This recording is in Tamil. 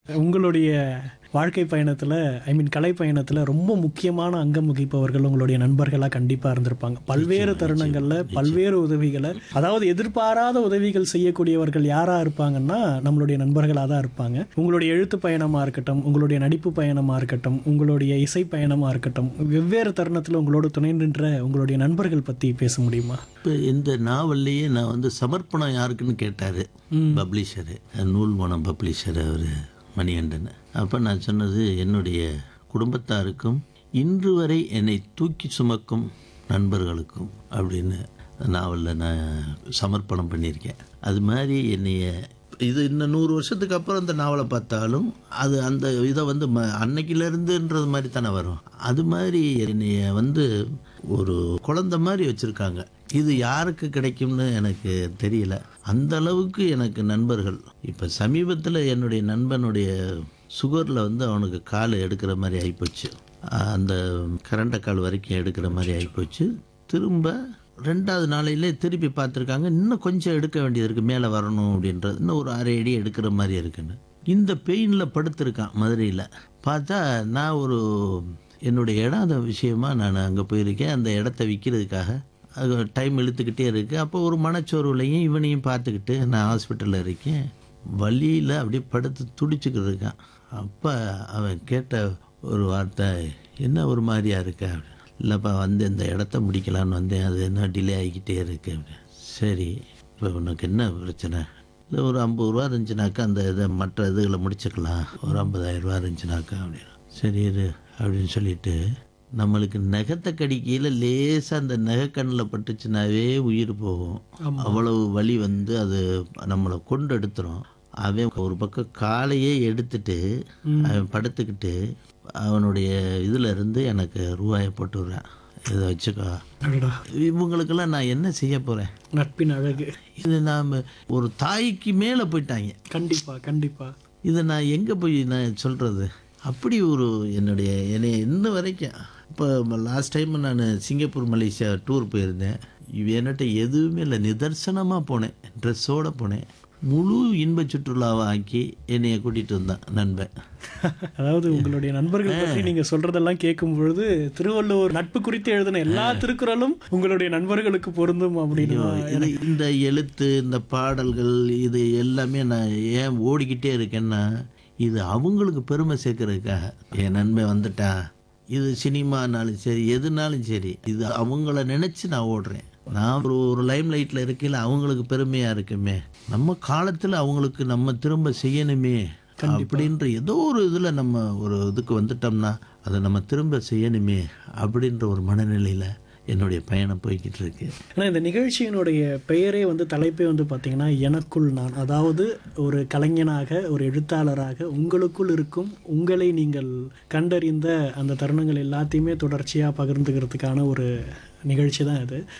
உங்களுடைய வாழ்க்கை பயணத்தில் ஐ மீன் கலை பயணத்தில் ரொம்ப முக்கியமான அங்கம் வகிப்பவர்கள் உங்களுடைய நண்பர்களாக கண்டிப்பாக இருந்திருப்பாங்க பல்வேறு தருணங்களில் பல்வேறு உதவிகளை அதாவது எதிர்பாராத உதவிகள் செய்யக்கூடியவர்கள் யாராக இருப்பாங்கன்னா நம்மளுடைய நண்பர்களாக தான் இருப்பாங்க உங்களுடைய எழுத்து பயணமாக இருக்கட்டும் உங்களுடைய நடிப்பு பயணமாக இருக்கட்டும் உங்களுடைய இசை பயணமாக இருக்கட்டும் வெவ்வேறு தருணத்தில் உங்களோட துணை நின்ற உங்களுடைய நண்பர்கள் பற்றி பேச முடியுமா இப்போ இந்த நாவல்லையே நான் வந்து சமர்ப்பணம் யாருக்குன்னு கேட்டார் பப்ளிஷரு நூல்மனம் பப்ளிஷர் அவர் மணிகண்டன் அப்போ நான் சொன்னது என்னுடைய குடும்பத்தாருக்கும் இன்று வரை என்னை தூக்கி சுமக்கும் நண்பர்களுக்கும் அப்படின்னு நாவலில் நான் சமர்ப்பணம் பண்ணியிருக்கேன் அது மாதிரி என்னைய இது இன்னும் நூறு வருஷத்துக்கு அப்புறம் இந்த நாவலை பார்த்தாலும் அது அந்த இதை வந்து ம அன்னைக்கிலேருந்துன்றது மாதிரி தானே வரும் அது மாதிரி என்னைய வந்து ஒரு குழந்தை மாதிரி வச்சுருக்காங்க இது யாருக்கு கிடைக்கும்னு எனக்கு தெரியல அந்த அளவுக்கு எனக்கு நண்பர்கள் இப்போ சமீபத்தில் என்னுடைய நண்பனுடைய சுகரில் வந்து அவனுக்கு கால் எடுக்கிற மாதிரி ஆகிப்போச்சு அந்த கரண்ட கால் வரைக்கும் எடுக்கிற மாதிரி ஆகிப்போச்சு திரும்ப ரெண்டாவது நாளையிலே திருப்பி பார்த்துருக்காங்க இன்னும் கொஞ்சம் எடுக்க வேண்டியது இருக்குது மேலே வரணும் அப்படின்றது இன்னும் ஒரு அரை அடி எடுக்கிற மாதிரி இருக்குன்னு இந்த பெயினில் படுத்திருக்கான் மதுரையில் பார்த்தா நான் ஒரு என்னுடைய இடம் அந்த விஷயமா நான் அங்கே போயிருக்கேன் அந்த இடத்த விற்கிறதுக்காக அது டைம் இழுத்துக்கிட்டே இருக்குது அப்போ ஒரு மனச்சோர்வுலையும் இவனையும் பார்த்துக்கிட்டு நான் ஹாஸ்பிட்டலில் இருக்கேன் வழியில் அப்படியே படுத்து துடிச்சுக்கிட்டு இருக்கான் அப்போ அவன் கேட்ட ஒரு வார்த்தை என்ன ஒரு மாதிரியா இருக்க அப்படி இல்லைப்பா வந்து இந்த இடத்த முடிக்கலான்னு வந்தேன் அது என்ன டிலே ஆகிக்கிட்டே இருக்கு அப்படி சரி இப்போ உனக்கு என்ன பிரச்சனை இல்லை ஒரு ஐம்பது ரூபா இருந்துச்சுனாக்கா அந்த இதை மற்ற இதுகளை முடிச்சுக்கலாம் ஒரு ஐம்பதாயிரம் ரூபா இருந்துச்சுனாக்கா அப்படின்னு சரி இரு அப்படின்னு சொல்லிட்டு நம்மளுக்கு நகத்தை கடிக்கையில் லேசாக அந்த நகைக்கண்ணில் பட்டுச்சுனாவே உயிர் போகும் அவ்வளவு வலி வந்து அது நம்மளை கொண்டு எடுத்துரும் அவன் ஒரு பக்கம் காலையே எடுத்துட்டு அவன் படுத்துக்கிட்டு அவனுடைய இதுல இருந்து எனக்கு ரூபாயை போட்டு விடுறான் இதை வச்சுக்கோ அடடா இவங்களுக்கெல்லாம் நான் என்ன செய்ய போகிறேன் நட்பின் அழகு இது நாம் ஒரு தாய்க்கு மேலே போயிட்டாங்க கண்டிப்பா கண்டிப்பா இதை நான் எங்கே போய் நான் சொல்கிறது அப்படி ஒரு என்னுடைய என்னை இன்ன வரைக்கும் இப்போ லாஸ்ட் டைம் நான் சிங்கப்பூர் மலேசியா டூர் போயிருந்தேன் இவ என்கிட்ட எதுவுமே இல்லை நிதர்சனமாக போனேன் ட்ரெஸ்ஸோடு போனேன் முழு இன்ப சுற்றுலாவை ஆக்கி என்னைய கூட்டிகிட்டு வந்தான் நண்பன் அதாவது உங்களுடைய நண்பர்கள் பற்றி நீங்க சொல்றதெல்லாம் கேட்கும் பொழுது திருவள்ளுவர் நட்பு குறித்து எழுதின எல்லா திருக்குறளும் உங்களுடைய நண்பர்களுக்கு பொருந்தும் அப்படின்னு இது இந்த எழுத்து இந்த பாடல்கள் இது எல்லாமே நான் ஏன் ஓடிக்கிட்டே இருக்கேன்னா இது அவங்களுக்கு பெருமை சேர்க்கறதுக்காக என் நண்பன் வந்துட்டான் இது சினிமானாலும் சரி எதுனாலும் சரி இது அவங்கள நினச்சி நான் ஓடுறேன் நான் ஒரு ஒரு லைம் லைட்டில் இருக்கையில் அவங்களுக்கு பெருமையாக இருக்குமே நம்ம காலத்தில் அவங்களுக்கு நம்ம திரும்ப செய்யணுமே அப்படின்ற ஏதோ ஒரு இதில் நம்ம ஒரு இதுக்கு வந்துட்டோம்னா அதை நம்ம திரும்ப செய்யணுமே அப்படின்ற ஒரு மனநிலையில் என்னுடைய பயணம் போய்கிட்டு இருக்கு ஆனால் இந்த நிகழ்ச்சியினுடைய பெயரே வந்து தலைப்பே வந்து பார்த்தீங்கன்னா எனக்குள் நான் அதாவது ஒரு கலைஞனாக ஒரு எழுத்தாளராக உங்களுக்குள் இருக்கும் உங்களை நீங்கள் கண்டறிந்த அந்த தருணங்கள் எல்லாத்தையுமே தொடர்ச்சியாக பகிர்ந்துக்கிறதுக்கான ஒரு நிகழ்ச்சி தான் இது